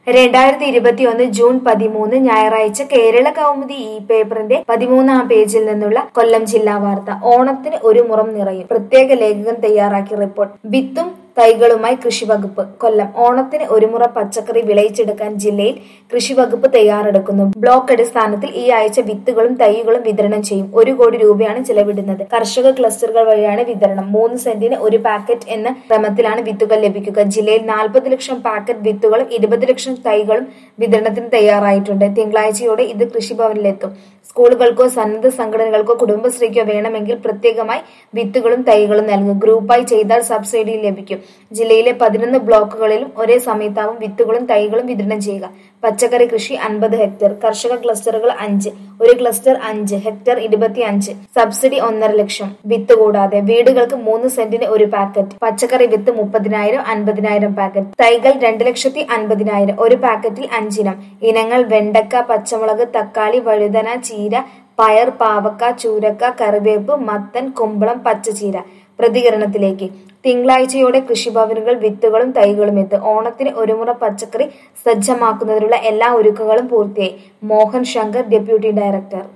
രണ്ടായിരത്തി ഇരുപത്തിയൊന്ന് ജൂൺ പതിമൂന്ന് ഞായറാഴ്ച കേരള കൗമുദി ഈ പേപ്പറിന്റെ പതിമൂന്നാം പേജിൽ നിന്നുള്ള കൊല്ലം ജില്ലാ വാർത്ത ഓണത്തിന് ഒരു മുറം നിറയും പ്രത്യേക ലേഖകൻ തയ്യാറാക്കിയ റിപ്പോർട്ട് വിത്തും തൈകളുമായി കൃഷിവകുപ്പ് കൊല്ലം ഓണത്തിന് ഒരു മുറ പച്ചക്കറി വിളയിച്ചെടുക്കാൻ ജില്ലയിൽ കൃഷിവകുപ്പ് തയ്യാറെടുക്കുന്നു ബ്ലോക്ക് അടിസ്ഥാനത്തിൽ ഈ ആഴ്ച വിത്തുകളും തൈകളും വിതരണം ചെയ്യും ഒരു കോടി രൂപയാണ് ചിലവിടുന്നത് കർഷക ക്ലസ്റ്ററുകൾ വഴിയാണ് വിതരണം മൂന്ന് സെന്റിന് ഒരു പാക്കറ്റ് എന്ന ക്രമത്തിലാണ് വിത്തുകൾ ലഭിക്കുക ജില്ലയിൽ നാൽപ്പത് ലക്ഷം പാക്കറ്റ് വിത്തുകളും ഇരുപത് ലക്ഷം തൈകളും വിതരണത്തിന് തയ്യാറായിട്ടുണ്ട് തിങ്കളാഴ്ചയോടെ ഇത് കൃഷിഭവനിലെത്തും സ്കൂളുകൾക്കോ സന്നദ്ധ സംഘടനകൾക്കോ കുടുംബശ്രീക്കോ വേണമെങ്കിൽ പ്രത്യേകമായി വിത്തുകളും തൈകളും നൽകും ഗ്രൂപ്പായി ചെയ്താൽ സബ്സിഡി ലഭിക്കും ജില്ലയിലെ പതിനൊന്ന് ബ്ലോക്കുകളിലും ഒരേ സമയത്താവും വിത്തുകളും തൈകളും വിതരണം ചെയ്യുക പച്ചക്കറി കൃഷി അൻപത് ഹെക്ടർ കർഷക ക്ലസ്റ്ററുകൾ അഞ്ച് ഒരു ക്ലസ്റ്റർ അഞ്ച് ഹെക്ടർ ഇരുപത്തി അഞ്ച് സബ്സിഡി ഒന്നര ലക്ഷം വിത്ത് കൂടാതെ വീടുകൾക്ക് മൂന്ന് സെന്റിന് ഒരു പാക്കറ്റ് പച്ചക്കറി വിത്ത് മുപ്പതിനായിരം അൻപതിനായിരം പാക്കറ്റ് തൈകൾ രണ്ട് ലക്ഷത്തി അൻപതിനായിരം ഒരു പാക്കറ്റിൽ അഞ്ചിനം ഇനങ്ങൾ വെണ്ടക്ക പച്ചമുളക് തക്കാളി വഴുതന ചീര പയർ പാവക്ക ചൂരക്ക കറിവേപ്പ് മത്തൻ കുമ്പളം പച്ചച്ചീര പ്രതികരണത്തിലേക്ക് തിങ്കളാഴ്ചയോടെ കൃഷിഭവനുകൾ വിത്തുകളും തൈകളും എത്തും ഓണത്തിന് ഒരു മുറ പച്ചക്കറി സജ്ജമാക്കുന്നതിനുള്ള എല്ലാ ഒരുക്കങ്ങളും പൂർത്തിയായി മോഹൻ ശങ്കർ ഡെപ്യൂട്ടി ഡയറക്ടർ